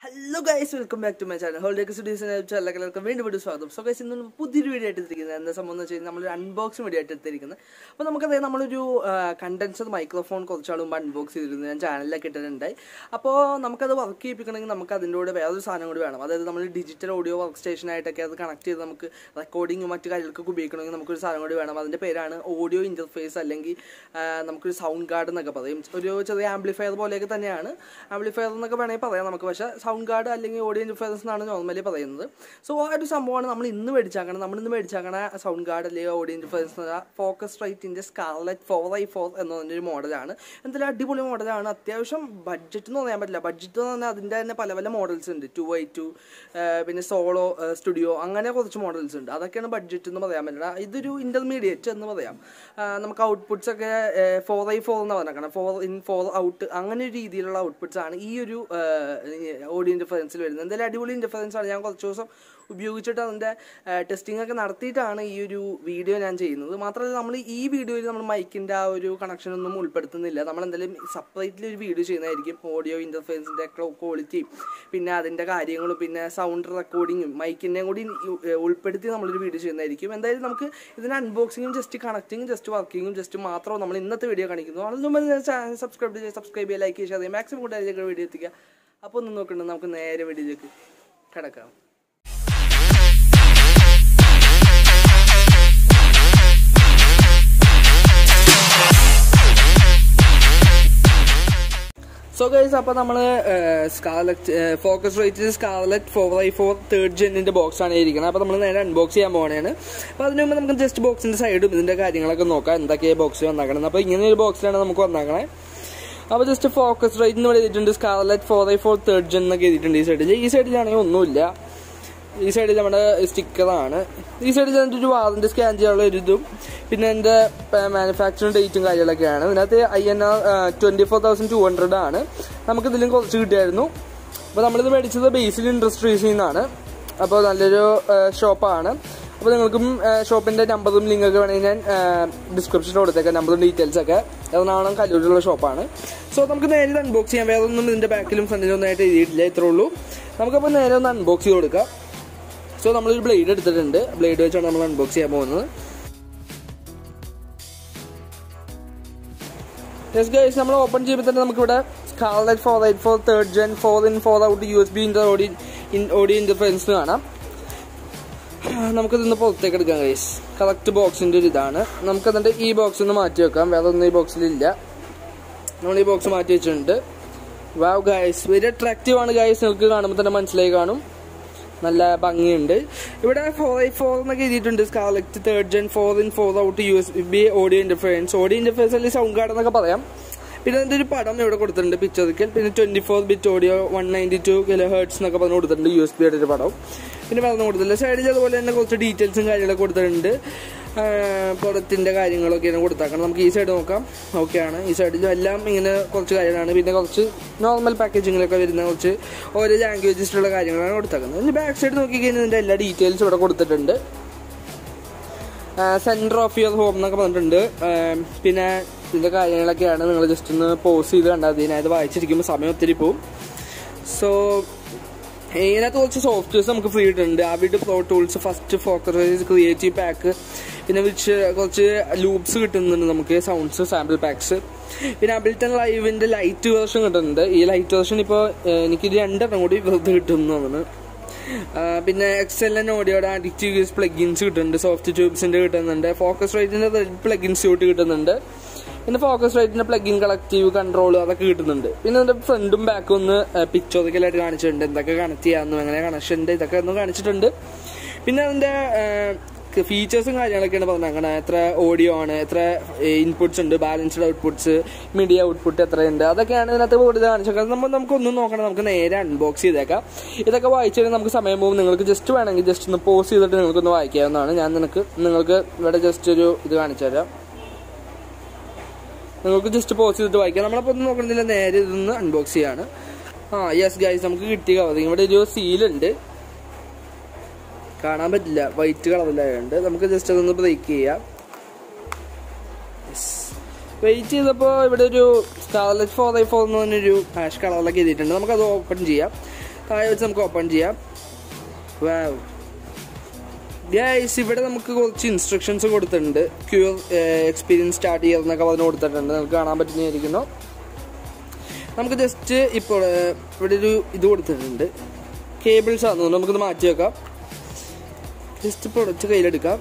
hello guys welcome back to my channel ഹോൾഡേക്ക് സ്റ്റുഡീസിനെ ചാനലിലേക്ക് വീണ്ടും വീണ്ടും സ്വാഗതം സോ ഗൈസ് ഇന്ന് പുതിയൊരു വീഡിയോ ആയിട്ട് എത്തിയിരിക്കുന്നത് എന്താ സംഭവം എന്ന് വെച്ച് കഴിഞ്ഞാൽ നമ്മളൊരു അൺബോക്സിംഗ് വീഡിയോ ആയിട്ട് എത്തിയിരിക്കുന്നത് അപ്പോൾ നമുക്കറിയാം നമ്മളൊരു കണ്ടൻസർ മൈക്രോഫോൺ കുറച്ചാൾ മുമ്പ് അൺബോക്സ് ചെയ്തിരുന്നു ഞാൻ ചാനലിലൊക്കെ ഇട്ടിട്ടുണ്ടായി അപ്പോൾ നമുക്കത് വർക്ക് ചെയ്യിപ്പിക്കണമെങ്കിൽ നമുക്ക് അതിൻ്റെ കൂടെ വേറൊരു സാധനം കൂടി വേണം അതായത് നമ്മൾ ഡിജിറ്റൽ ഓഡിയോ വർക്ക് സ്റ്റേഷനായിട്ടൊക്കെ അത് കണക്ട് ചെയ്ത് നമുക്ക് റെക്കോർഡിങ്ങും മറ്റു കാര്യങ്ങൾക്കൊക്കെ ഉപയോഗിക്കണമെങ്കിൽ നമുക്കൊരു സാധനം കൂടി വേണം അതിൻ്റെ പേരാണ് ഓഡിയോ ഇൻ്റർഫേസ് അല്ലെങ്കിൽ ആ, നമുക്കൊരു സൗണ്ട് കാർഡ് എന്നൊക്കെ പറയും ഒരു ചെറിയ ആംപ്ലിഫയർ പോലെയൊക്കെ തന്നെയാണ് ആംപ്ലിഫയർ എന്നൊക്കെ വേണമെങ്കിൽ പറയാം നമുക്ക് പക്ഷേ സൗണ്ട് കാർഡ് അല്ലെങ്കിൽ ഓഡിയോ ഇൻ്റർഫേസ് എന്നാണ് നോർമലി പറയുന്നത് സോ ആ ഒരു സംഭവമാണ് നമ്മൾ ഇന്ന് മേടിച്ചാക്കണം നമ്മൾ ഇന്ന് മേടിച്ചാക്കണ സൗണ്ട് കാർഡ് അല്ലെങ്കിൽ ഓഡിയോ ഇൻ്റർഫേസ് എന്ന് ഫോക്കസ് റൈറ്റിൻ്റെ സ്കാർലറ്റ് ഫോർ ഐ ഫോർ എന്ന് പറഞ്ഞൊരു മോഡലാണ് എന്തായാലും അടിപൊളി മോഡലാണ് അത്യാവശ്യം ബഡ്ജറ്റ് എന്ന് പറയാൻ പറ്റില്ല ബഡ്ജറ്റ് എന്ന് പറഞ്ഞാൽ അതിൻ്റെ തന്നെ പല പല മോഡൽസ് ഉണ്ട് ടു ഐ ടു പിന്നെ സോളോ സ്റ്റുഡിയോ അങ്ങനെ കുറച്ച് മോഡൽസ് ഉണ്ട് അതൊക്കെയാണ് ബഡ്ജറ്റ് എന്ന് പറയാൻ പറ്റില്ല ഇതൊരു ഇൻ്റർമീഡിയറ്റ് എന്ന് പറയാം ആ, നമുക്ക് ഔട്ട്പുട്ട്സ് ഒക്കെ ഫോർ ഐ ഫോർ എന്ന് പറഞ്ഞേക്കണം ഫോർ ഇൻ ഫോർ ഔട്ട് അങ്ങനെ ഒരു രീതിയിലുള്ള ഔട്ട്പുട്ട്സ് ആണ് ഈ ഒരു ഓഡിയോ ഇൻ്റർഫറൻസിൽ വരുന്നത് എന്തായാലും അടിപൊളി ഇൻ്റർഫറൻസ് ആണ് ഞാൻ കുറച്ച് ദിവസം ഉപയോഗിച്ചിട്ട് അതിൻ്റെ ടെസ്റ്റിംഗ് ഒക്കെ നടത്തിയിട്ടാണ് ഈ ഒരു വീഡിയോ ഞാൻ ചെയ്യുന്നത് മാത്രമല്ല നമ്മൾ ഈ വീഡിയോയിൽ നമ്മൾ മൈക്കിൻ്റെ ആ ഒരു കണക്ഷൻ ഒന്നും ഉൾപ്പെടുത്തുന്നില്ല നമ്മൾ എന്തായാലും സെപ്പറേറ്റ്ലി ഒരു വീഡിയോ ചെയ്യുന്നതായിരിക്കും ഓഡിയോ ഇൻ്റർഫറൻസിൻ്റെ ക്വാളിറ്റി പിന്നെ അതിൻ്റെ കാര്യങ്ങളും പിന്നെ സൗണ്ട് റെക്കോർഡിങ്ങും മൈക്കിൻ്റെയും കൂടി ഉ- ഉൾപ്പെടുത്തി നമ്മളൊരു വീഡിയോ ചെയ്യുന്നതായിരിക്കും എന്തായാലും നമുക്ക് ഇതിന് അൺബോക്സിങ്ങും ജസ്റ്റ് കണക്റ്റിങ്ങും ജസ്റ്റ് വർക്കിങ്ങും ജസ്റ്റ് മാത്രം നമ്മൾ ഇന്നത്തെ വീഡിയോ കാണിക്കുന്നു അതിന് മുമ്പ് ചാനൽ സബ്സ്ക്രൈബ് ചെയ്യുക സബ്സ്ക്രൈബ് ചെയ്യുക ലൈക്ക് ചെയ്യുക മാക്സിമം കൂട്ടുകാരിലേക്ക് വീഡിയോ എത്തിക്കുക അപ്പോൾ ഒന്ന് നോക്കണ്ട നമുക്ക് നേരെ വീഡിയോയിലേക്ക് കിടക്കാം സോ ഗൈസ് അപ്പോൾ നമ്മൾ Scarlett Focusrite Scarlett four I four third ജെന്നിൻ്റെ ബോക്സ് ആണ് ഇരിക്കുന്നത് അപ്പോൾ നമ്മൾ നേരെ അൺബോക്സ് ചെയ്യാൻ പോകണതാണ് അപ്പോൾ അതിന് മുമ്പ് നമുക്ക് ജസ്റ്റ് ബോക്സിൻ്റെ സൈഡും ഇതിൻ്റെ കാര്യങ്ങളൊക്കെ നോക്കാം എന്തൊക്കെയാണ് ബോക്സിൽ വന്നാക്കണം അപ്പോൾ ഇങ്ങനെ ഒരു ബോക്സിലാണ് നമുക്ക് വന്നാക്കണേ അപ്പോൾ ജസ്റ്റ് ഫോക്കസ് റേറ്റ് എന്ന് എഴുതിയിട്ടുണ്ട് Scarlett four I four third gen എന്നൊക്കെ എഴുതിയിട്ടുണ്ട് ഈ സൈഡിൽ ഈ സൈഡിലാണെങ്കിൽ ഒന്നുമില്ല ഈ സൈഡിൽ നമ്മുടെ സ്റ്റിക്കറാണ് ഈ സൈഡിൽ എൻ്റെ ഒരു വാറൻറ്റി സ്കാൻ ചെയ്യാനുള്ള ഒരു ഇതും പിന്നെ എൻ്റെ മാനുഫാക്ചറിങ് ഡേറ്റും കാര്യങ്ങളൊക്കെയാണ് ഇതിനകത്ത് I N R twenty four thousand two hundred ആണ് നമുക്ക് ഇതിലും കുറച്ച് കിട്ടിയായിരുന്നു അപ്പോൾ നമ്മളിത് മേടിച്ചത് ബേസിൽ ഇൻഡസ്ട്രീസിൽ നിന്നാണ് അപ്പോൾ നല്ലൊരു ഷോപ്പാണ് അപ്പോൾ നിങ്ങൾക്കും ഷോപ്പിൻ്റെ നമ്പറും ലിങ്കൊക്കെ വേണമെങ്കിൽ ഞാൻ ഡിസ്ക്രിപ്ഷനിൽ കൊടുത്തേക്കാം നമ്പറും ഡീറ്റെയിൽസ് ഒക്കെ എറണാകുളം കല്ലൂരിലുള്ള ഷോപ്പാണ് സോ നമുക്ക് നേരെ ഇത് അൺബോക്സ് ചെയ്യാം വേറെ ഒന്നും ഇതിൻ്റെ ബാക്കിലും ഫ്രണ്ടിലും ഒന്നായിട്ട് എഴുതിയിട്ടില്ല ഇത്രേ ഉള്ളൂ നമുക്കപ്പോൾ നേരെ ഒന്ന് അൺബോക്സ് ചെയ്ത് കൊടുക്കാം സോ നമ്മളൊരു ബ്ലേഡ് എടുത്തിട്ടുണ്ട് ബ്ലേഡ് വെച്ചാണ് നമ്മൾ അൺബോക്സ് ചെയ്യാൻ പോകുന്നത് യെസ് ഗൈസ് നമ്മൾ ഓപ്പൺ ചെയ്യുമ്പോൾ തന്നെ നമുക്കിവിടെ Scarlett four eight four third gen four in four out U S B ഇൻ്റെ ഓഡി ഓഡിയോ ഇൻ്റർഫറൻസ് കാണാം നമുക്കിതൊന്ന് പുറത്തേക്ക് എടുക്കാം ഗൈസ് കറക്റ്റ് ബോക്സിൻ്റെ ഒരു ഇതാണ് നമുക്ക് എന്നിട്ട് ഈ ബോക്സ് ഒന്ന് മാറ്റി വെക്കാം വേറെ ഒന്നും ഈ ബോക്സിലില്ല നമ്മൾ ഈ ബോക്സ് മാറ്റി വെച്ചിട്ടുണ്ട് വാവ് ഗൈസ് വെരി അട്രാക്റ്റീവ് ആണ് ഗൈസ് നിങ്ങൾക്ക് കാണുമ്പോൾ തന്നെ മനസ്സിലായി കാണും നല്ല ഭംഗിയുണ്ട് ഇവിടെ ഫോർ ഐ ഫോർ എന്നൊക്കെ എഴുതിയിട്ടുണ്ട് Scarlett third gen four in four out U S B audio interference audio interference അല്ലെങ്കിൽ സൗണ്ട് കാർഡ് എന്നൊക്കെ പറയാം പിന്നെ അതിന്റെ ഒരു പടം ഇവിടെ കൊടുത്തിട്ടുണ്ട് പിക്ചറിക്കൽ പിന്നെ twenty four bit audio one ninety two kilo hertz എന്നൊക്കെ പറഞ്ഞ് കൊടുത്തിട്ടുണ്ട് യു എസ് ബിയുടെ ഒരു പടം പിന്നെ വേറെ ഒന്നും കൊടുത്തില്ല സൈഡിൽ അതുപോലെ തന്നെ കുറച്ച് ഡീറ്റെയിൽസും കാര്യങ്ങളൊക്കെ കൊടുത്തിട്ടുണ്ട് പ്രൊഡക്റ്റിന്റെ കാര്യങ്ങളൊക്കെയാണ് കൊടുത്താക്കണം നമുക്ക് ഈ സൈഡ് നോക്കാം ഓക്കെയാണ് ഈ സൈഡിലും എല്ലാം ഇങ്ങനെ കുറച്ച് കാര്യങ്ങളാണ് പിന്നെ കുറച്ച് നോർമൽ പാക്കേജിങ്ങിലൊക്കെ വരുന്ന കുറച്ച് ഓരോ ലാംഗ്വേജസിലുള്ള കാര്യങ്ങളാണ് കൊടുത്തേക്കുന്നത് ഇനി ബാക്ക് സൈഡ് നോക്കിക്കഴിഞ്ഞാൽ ഇതിന്റെ എല്ലാ ഡീറ്റെയിൽസും ഇവിടെ കൊടുത്തിട്ടുണ്ട് സെൻറ്റർ ഓഫ് യുവർ ഹോം എന്നൊക്കെ പറഞ്ഞിട്ടുണ്ട് ആ, പിന്നെ ഇതിന്റെ കാര്യങ്ങളൊക്കെയാണ് നിങ്ങൾ ജസ്റ്റ് ഒന്ന് പോസ് ചെയ്ത് കണ്ടാൽ മതി ഇതിനകത്ത് വായിച്ചിരിക്കുമ്പോൾ സമയം ഒത്തിരി പോവും സോ ഇതിനകത്ത് കുറച്ച് സോഫ്റ്റ്വെയർസ് നമുക്ക് ഫ്രീ ഇട്ടുണ്ട് Avid Pro Tools first focus creative pack പിന്നെ വിച്ച് കുറച്ച് ലൂപ്സ് കിട്ടുന്നുണ്ട് നമുക്ക് സൗണ്ട്സ് സാമ്പിൾ പാക്സ് പിന്നെ അബിൽട്ടൺ ലൈവിന്റെ ലൈറ്റ് വേർഷൻ കിട്ടുന്നുണ്ട് ഈ ലൈറ്റ് വേർഷൻ ഇപ്പോൾ എനിക്ക് രണ്ടെണ്ണം കൂടി വെറുതെ കിട്ടും എന്ന് തോന്നുന്നു ആ, പിന്നെ എക്സെല്ലൻ ഓഡിയോയുടെ അഡിക്റ്റീവ് പ്ലഗിൻസ് കിട്ടുന്നുണ്ട് സോഫ്റ്റ് ട്യൂബ്സിന്റെ കിട്ടുന്നുണ്ട് ഫോക്കസ് റേറ്റിന്റെ പ്ലഗിൻസ് സ്യൂട്ട് കിട്ടുന്നുണ്ട് പിന്നെ ഫോക്കസ് റേറ്റിന്റെ പ്ലഗിൻ കളക്റ്റീവ് കൺട്രോൾ അതൊക്കെ കിട്ടുന്നുണ്ട് പിന്നെ അതിന്റെ ഫ്രണ്ടും ബാക്കും ഒന്ന് പിക്ചോറിക്കലായിട്ട് കാണിച്ചിട്ടുണ്ട് എന്തൊക്കെ കണക്ട് ചെയ്യാമെന്നും എങ്ങനെ കണക്ഷൻ ഉണ്ട് ഇതൊക്കെ ഒന്ന് കാണിച്ചിട്ടുണ്ട് പിന്നെ അതിന്റെ ഫീച്ചേഴ്സും കാര്യങ്ങളൊക്കെയാണ് പറഞ്ഞേക്കണേ എത്ര ഓഡിയോ ആണ് എത്ര ഇൻപുട്സ് ഉണ്ട് ബാലൻസ്ഡ് ഔട്ട്പുട്സ് മീഡിയ ഔട്ട്പുട്ട് എത്രയുണ്ട് അതൊക്കെയാണ് ഇതിനകത്ത് കൂടുതൽ കാണിച്ചേക്കുന്നത് നമ്മൾ നമുക്കൊന്നും നോക്കണം നമുക്ക് നേരെ അൺബോക്സ് ചെയ്തേക്കാം ഇതൊക്കെ വായിച്ചു കഴിഞ്ഞാൽ നമുക്ക് സമയം പോകും നിങ്ങൾക്ക് ജസ്റ്റ് വേണമെങ്കിൽ ജസ്റ്റ് ഒന്ന് പോസ് ചെയ്തിട്ട് നിങ്ങൾക്കൊന്ന് വായിക്കാവുന്നതാണ് ഞാൻ നിനക്ക് നിങ്ങൾക്ക് ഇവിടെ ജസ്റ്റ് ഒരു ഇത് കാണിച്ചു തരാം നിങ്ങൾക്ക് ജസ്റ്റ് പോസ് ചെയ്തിട്ട് വായിക്കാം നമ്മളപ്പോൾ ഒന്നും നോക്കണമെന്നില്ല നേരെ ഇതൊന്ന് അൺബോക്സ് ചെയ്യാണ് ആ യെസ് ഗൈസ് നമുക്ക് കിട്ടിയ കവറിങ് ഇവിടെ ഒരു സീലുണ്ട് കാണാൻ പറ്റില്ല വൈറ്റ് കളറിലായതുകൊണ്ട് നമുക്ക് ജസ്റ്റ് അതൊന്ന് ബ്രേക്ക് ചെയ്യാം വെയിറ്റ് ചെയ്തപ്പോൾ ഇവിടെ ഒരു സ്കാർലറ്റ് ഫോർ ഐ ഫോർ എന്ന് പറഞ്ഞൊരു ഹാഷ് കളറിലൊക്കെ എഴുതിയിട്ടുണ്ട് നമുക്കത് ഓപ്പൺ ചെയ്യാം താഴെ വെച്ച് നമുക്ക് ഓപ്പൺ ചെയ്യാം വാവ് ഗൈസ് ഇവിടെ നമുക്ക് കുറച്ച് ഇൻസ്ട്രക്ഷൻസ് കൊടുത്തിട്ടുണ്ട് ക്യൂർ എക്സ്പീരിയൻസ് സ്റ്റാർട്ട് ചെയ്യുന്നൊക്കെ പറഞ്ഞ് കൊടുത്തിട്ടുണ്ട് നമുക്ക് കാണാൻ പറ്റുന്നതായിരിക്കുന്നു നമുക്ക് ജസ്റ്റ് ഇപ്പോൾ ഏഹ്, ഇവിടെ ഒരു ഇത് കൊടുത്തിട്ടുണ്ട് കേബിൾസ് ആണ് തോന്നുന്നു നമുക്കിത് മാറ്റി വെക്കാം ജസ്റ്റ് പ്രൊഡക്റ്റ് കയ്യിലെടുക്കാം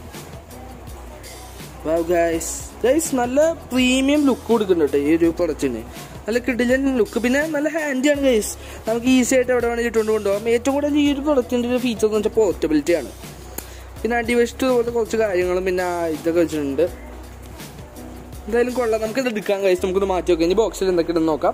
ഗൈസ് ഗൈസ് നല്ല പ്രീമിയം ലുക്ക് കൊടുക്കുന്നുണ്ട് കേട്ടോ ഈ ഒരു പ്രൊഡക്റ്റിന് നല്ല കിടിലൻ ലുക്ക് പിന്നെ നല്ല ഹാൻഡിയാണ് ഗൈസ് നമുക്ക് ഈസി ആയിട്ട് എവിടെ വേണമെങ്കിൽ ഇട്ടുകൊണ്ട് കൊണ്ടുപോകാം ഏറ്റവും കൂടുതൽ ഈ ഒരു പ്രൊഡക്റ്റിൻ്റെ ഒരു ഫീച്ചർ എന്ന് വെച്ചാൽ പോർട്ടബിലിറ്റി ആണ് പിന്നെ അടിവശത്ത് പോലത്തെ കുറച്ച് കാര്യങ്ങളും പിന്നെ ആ ഇതൊക്കെ വെച്ചിട്ടുണ്ട് എന്തായാലും കൊള്ളാം നമുക്ക് ഇത് എടുക്കാൻ കഴിച്ച് നമുക്കിത് മാറ്റി വെക്കാം ഇനി ബോക്സിൽ എന്തൊക്കെ ഇടുന്ന് നോക്കാം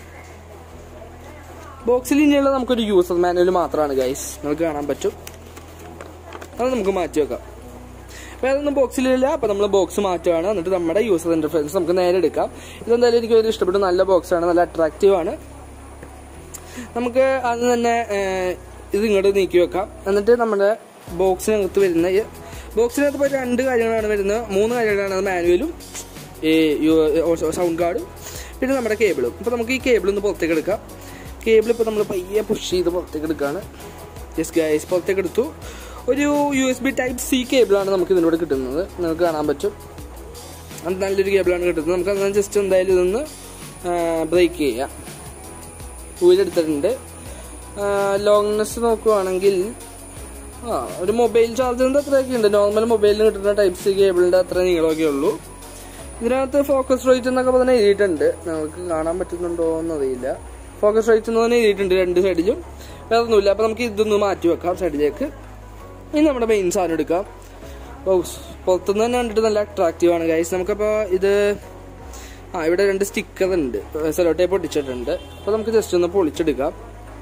ബോക്സിൽ ഇനിയുള്ള നമുക്കൊരു യൂസർ മാനുവൽ മാത്രമാണ് ഗൈസ് നമുക്ക് കാണാൻ പറ്റും അത് നമുക്ക് മാറ്റി വെക്കാം വേറെ ഒന്നും ബോക്സിലില്ല അപ്പൊ നമ്മൾ ബോക്സ് മാറ്റുകയാണ് എന്നിട്ട് നമ്മുടെ യൂസർ ഇന്റർഫേസ് നമുക്ക് നേരെ എടുക്കാം ഇതെന്തായാലും എനിക്ക് വലിയ ഇഷ്ടപ്പെട്ടു നല്ല ബോക്സ് ആണ് നല്ല അട്രാക്റ്റീവ് ആണ് നമുക്ക് അത് തന്നെ ഏഹ്, ഇത് ഇങ്ങോട്ട് നീക്കി വെക്കാം എന്നിട്ട് നമ്മുടെ ബോക്സിനകത്ത് വരുന്ന ഈ- ബോക്സിനകത്ത് ഇപ്പോൾ രണ്ട് കാര്യങ്ങളാണ് വരുന്നത് മൂന്ന് കാര്യങ്ങളാണ് അത് മാനുവലും ഈ സൗണ്ട് കാർഡും പിന്നെ നമ്മുടെ കേബിളും ഇപ്പോൾ നമുക്ക് ഈ കേബിൾ ഒന്ന് പുറത്തേക്ക് എടുക്കാം കേബിൾ ഇപ്പോൾ നമ്മൾ പയ്യെ പുഷ് ചെയ്ത് പുറത്തേക്ക് എടുക്കുകയാണ് യെസ് ഗൈസ് പുറത്തേക്ക് എടുത്തു ഒരു U S B type C കേബിളാണ് നമുക്ക് ഇതിലൂടെ കിട്ടുന്നത് നിങ്ങൾക്ക് കാണാൻ പറ്റും അത് നല്ലൊരു കേബിളാണ് കിട്ടുന്നത് നമുക്ക് അതാണ് ജസ്റ്റ് എന്തായാലും ഇതൊന്ന് ബ്രേക്ക് ചെയ്യാം ഊരെടുത്തിട്ടുണ്ട് ലോങ്നെസ് നോക്കുവാണെങ്കിൽ ആ ഒരു മൊബൈൽ ചാർജറിൻ്റെ അത്രയൊക്കെ ഉണ്ട് നോർമൽ മൊബൈലിന് കിട്ടുന്ന ടൈപ്പ് സി കേബിളിൻ്റെ അത്ര നീളമൊക്കെ ഉള്ളൂ ഇതിനകത്ത് ഫോക്കസ് റേറ്റ് എന്നൊക്കെ പറഞ്ഞ് എഴുതിയിട്ടുണ്ട് നമുക്ക് കാണാൻ പറ്റുന്നുണ്ടോ എന്നറിയില്ല ഫോക്കസ് റേറ്റ് എന്ന് പറഞ്ഞ് എഴുതിയിട്ടുണ്ട് രണ്ട് സൈഡിലും വേറെ ഒന്നുമില്ല അപ്പോൾ നമുക്ക് ഇതൊന്ന് മാറ്റി വെക്കാം സൈഡിലേക്ക് ഇനി നമ്മുടെ മെയിൻ സാധനം എടുക്കാം ഓ പുറത്തുനിന്ന് തന്നെ കണ്ടിട്ട് നല്ല അട്രാക്റ്റീവ് ആണ് ഗൈസ് നമുക്കപ്പോൾ ഇത് ആ ഇവിടെ രണ്ട് സ്റ്റിക്കർ ഉണ്ട് സെലോ ടേപ്പ് ഒട്ടിച്ചിട്ടുണ്ട് അപ്പോൾ നമുക്ക് ജസ്റ്റ് ഒന്ന് പൊളിച്ചെടുക്കാം